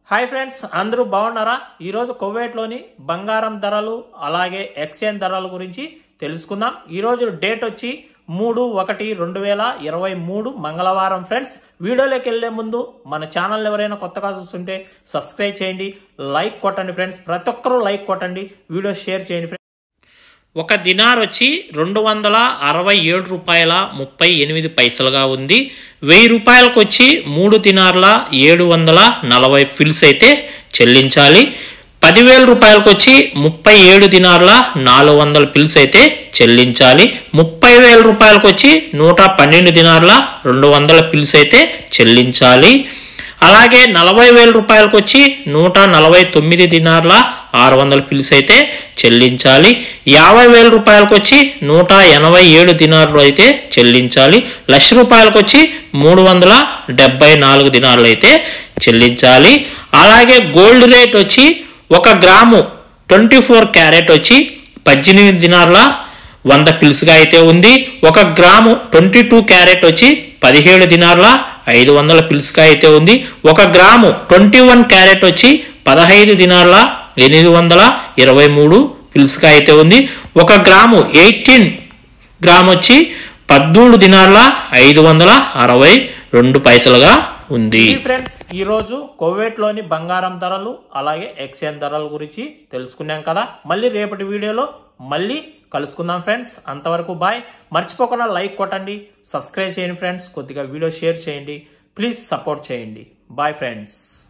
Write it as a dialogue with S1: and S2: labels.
S1: hi friends అందరూ బాగున్నారా ఈరోజు కువైట్లోని బంగారం ధరలు అలాగే ఎక్స్చేంజ్ ధరల గురించి తెలుసుకుందాం ఈరోజు డేట్ వచ్చి మూడు ఒకటి రెండు వేల ఇరవై మూడు మంగళవారం ఫ్రెండ్స్ వీడియోలోకి వెళ్లే ముందు మన ఛానల్ ఎవరైనా కొత్తగా చూస్తుంటే సబ్స్క్రైబ్ చేయండి లైక్ కొట్టండి ఫ్రెండ్స్ ప్రతి ఒక్కరూ లైక్ కొట్టండి వీడియో షేర్ చేయండి ఫ్రెండ్స్ ఒక దినార్ వచ్చి రెండు వందల అరవై ఏడు రూపాయల ముప్పై ఎనిమిది పైసలుగా ఉంది వెయ్యి రూపాయలకు వచ్చి మూడు దినార్ల ఏడు వందల నలభై ఫిల్స్ అయితే చెల్లించాలి పదివేల రూపాయలకు వచ్చి ముప్పై ఏడు దినార్ల నాలుగు వందల పిల్స్ అయితే చెల్లించాలి ముప్పై వేల రూపాయలకు వచ్చి నూట పన్నెండు దినార్ల రెండు వందల పిల్స్ అయితే చెల్లించాలి అలాగే నలభై వేల రూపాయలకు వచ్చి నూట నలభై తొమ్మిది దినార్ల ఆరు వందల పిల్స్ అయితే చెల్లించాలి యాభై వేల రూపాయలకు వచ్చి నూట ఎనభై ఏడు దినార్లు అయితే చెల్లించాలి లక్ష రూపాయలకు వచ్చి మూడు వందల డెబ్బై నాలుగు దినార్లు అయితే చెల్లించాలి అలాగే గోల్డ్ రేట్ వచ్చి ఒక గ్రాము ట్వంటీ ఫోర్ క్యారెట్ వచ్చి పద్దెనిమిది దినార్ల వంద పిల్స్గా అయితే ఉంది ఒక గ్రాము ట్వంటీ టూ క్యారెట్ వచ్చి పదిహేడు దినార్ల ఐదు వందల పిల్స్గా అయితే ఉంది ఒక గ్రాము ట్వంటీ వన్ క్యారెట్ వచ్చి పదహైదు దినార్ల ఎనిమిది వందల ఇరవై మూడు పిల్స్గా అయితే ఉంది ఒక గ్రాము ఎయిటీన్ గ్రామ్ వచ్చి పద్మూడు దినార్ల ఐదు వందల అరవై రెండు పైసలుగా ఉంది ఫ్రెండ్స్ ఈరోజు కోవేట్లోని బంగారం ధరలు అలాగే ఎక్స్చేంజ్ ధరల గురించి తెలుసుకున్నాం కదా మళ్ళీ రేపటి వీడియోలో మళ్ళీ కలుసుకుందాం ఫ్రెండ్స్ అంతవరకు బాయ్ మర్చిపోకుండా లైక్ కొట్టండి సబ్స్క్రైబ్ చేయండి ఫ్రెండ్స్ కొద్దిగా వీడియో షేర్ చేయండి ప్లీజ్ సపోర్ట్ చేయండి బాయ్ ఫ్రెండ్స్